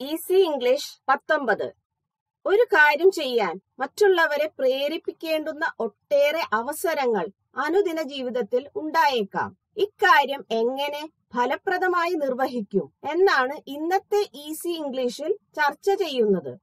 Easy English പത്തൊമ്പത് ഒരു കാര്യം ചെയ്യാൻ മറ്റുള്ളവരെ പ്രേരിപ്പിക്കേണ്ടുന്ന ഒട്ടേറെ അവസരങ്ങൾ അനുദിന ജീവിതത്തിൽ ഉണ്ടായേക്കാം ഇക്കാര്യം എങ്ങനെ ഫലപ്രദമായി നിർവഹിക്കും എന്നാണ് ഇന്നത്തെ ഈസി ഇംഗ്ലീഷിൽ ചർച്ച ചെയ്യുന്നത്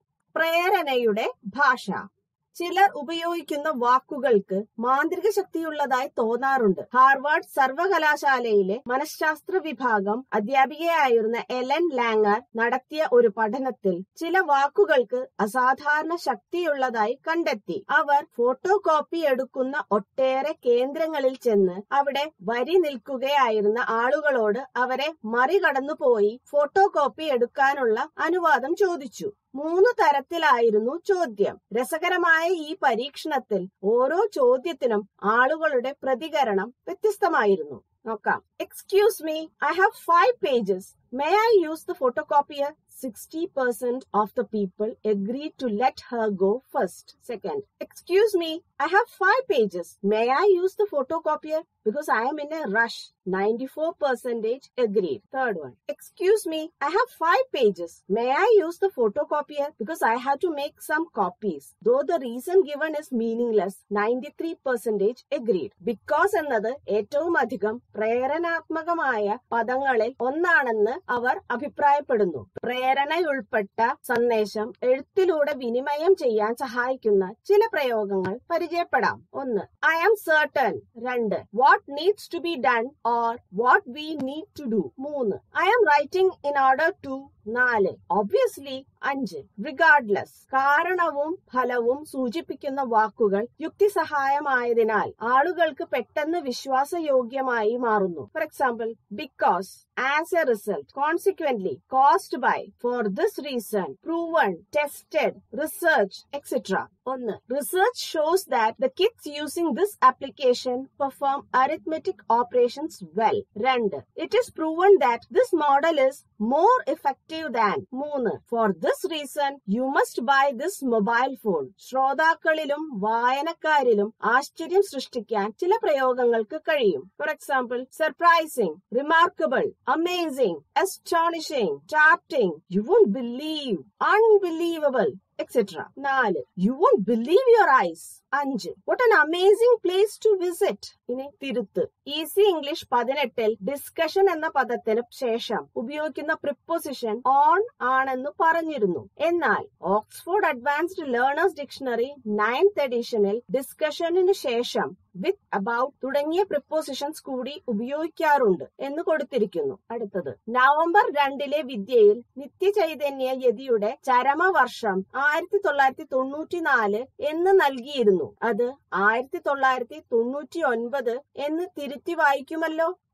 പ്രേരണയുടെ ഭാഷ ചിലർ ഉപയോഗിക്കുന്ന വാക്കുകൾക്ക് മാന്ത്രിക ശക്തിയുള്ളതായി തോന്നാറുണ്ട് ഹാർവാർഡ് സർവകലാശാലയിലെ മനഃശാസ്ത്ര വിഭാഗം അധ്യാപികയായിരുന്ന എലൻ ലാങ്ങർ നടത്തിയ ഒരു പഠനത്തിൽ ചില വാക്കുകൾക്ക് അസാധാരണ ശക്തിയുള്ളതായി കണ്ടെത്തി അവർ ഫോട്ടോ കോപ്പി എടുക്കുന്ന ഒട്ടേറെ കേന്ദ്രങ്ങളിൽ ചെന്ന് അവിടെ വരി നിൽക്കുകയായിരുന്ന ആളുകളോട് അവരെ മറികടന്നുപോയി ഫോട്ടോ കോപ്പി എടുക്കാനുള്ള അനുവാദം ചോദിച്ചു മൂന്ന് തരത്തിലായിരുന്നു ചോദ്യം രസകരമായ ഈ പരീക്ഷണത്തിൽ ഓരോ ചോദ്യത്തിനും ആളുകളുടെ പ്രതികരണം വ്യത്യസ്തമായിരുന്നു നോക്കാം excuse me I have five pages may I use the photocopier sixty percent of the people agree to let her go first second excuse me I have five pages may I use the photocopier because I am in a rush. 94 percentage agreed. Third one. Excuse me, I have five pages. May I use the photocopier because I have to make some copies. Though the reason given is meaningless, 93 percentage agreed. Because എന്നത് ഏറ്റവും അധികം പ്രേരണാത്മകമായ പദങ്ങളിൽ ഒന്നാണെന്ന് അവർ അഭിപ്രായപ്പെടുന്നു പ്രേരണയുൾപ്പെട്ട സന്ദേശം എഴുത്തിലൂടെ വിനിമയം ചെയ്യാൻ സഹായിക്കുന്ന ചില പ്രയോഗങ്ങൾ പരിചയപ്പെടാം ഒന്ന് ഐ ആം സർട്ടൺ രണ്ട് what needs to be done or what we need to do മൂന്ന് I am writing in order to നാല് ഒബ്വിയസ്ലി അഞ്ച് റിഗാർഡ്ലെസ് കാരണവും ഫലവും സൂചിപ്പിക്കുന്ന വാക്കുകൾ യുക്തിസഹായമായതിനാൽ ആളുകൾക്ക് പെട്ടെന്ന് വിശ്വാസയോഗ്യമായി മാറുന്നു for example because as a result consequently cost by for this reason proven tested research etcetera ഒന്ന് research shows that the kids using this application perform arithmetic operations well രണ്ട് it is proven that this model is more effective than മൂന്ന് for this reason you must buy this mobile phone ശ്രോതാക്കളിലും വായനക്കാരിലും ആശ്ചര്യം സൃഷ്ടിക്കാൻ ചില പ്രയോഗങ്ങൾക്ക് കഴിയും for example surprising remarkable amazing astonishing startling you won't believe unbelievable etcetera നാല് you won't believe your eyes അഞ്ച് what an amazing place to visit ഇനി തിരുത്ത് ഈസി ഇംഗ്ലീഷ് പതിനെട്ടിൽ ഡിസ്കഷൻ എന്ന പദത്തിന് ശേഷം ഉപയോഗിക്കുന്ന പ്രിപ്പോസിഷൻ ഓൺ ആണെന്ന് പറഞ്ഞിരുന്നു എന്നാൽ Oxford advanced learner's dictionary ninth എഡിഷനിൽ ഡിസ്കഷനിന് ശേഷം വിത്ത് അബൌട്ട് തുടങ്ങിയ പ്രിപ്പോസിഷൻസ് കൂടി ഉപയോഗിക്കാറുണ്ട് എന്ന് കൊടുത്തിരിക്കുന്നു അടുത്തത് നവംബർ രണ്ടിലെ വിദ്യയിൽ നിത്യചൈതന്യ യതിയുടെ ചരമവർഷം ആയിരത്തി തൊള്ളായിരത്തി തൊണ്ണൂറ്റിനാല് എന്ന് നൽകിയിരുന്നു അത് ആയിരത്തി തൊള്ളായിരത്തി തൊണ്ണൂറ്റി ഒൻപത് എന്ന് തിരുത്തി വായിക്കുമല്ലോ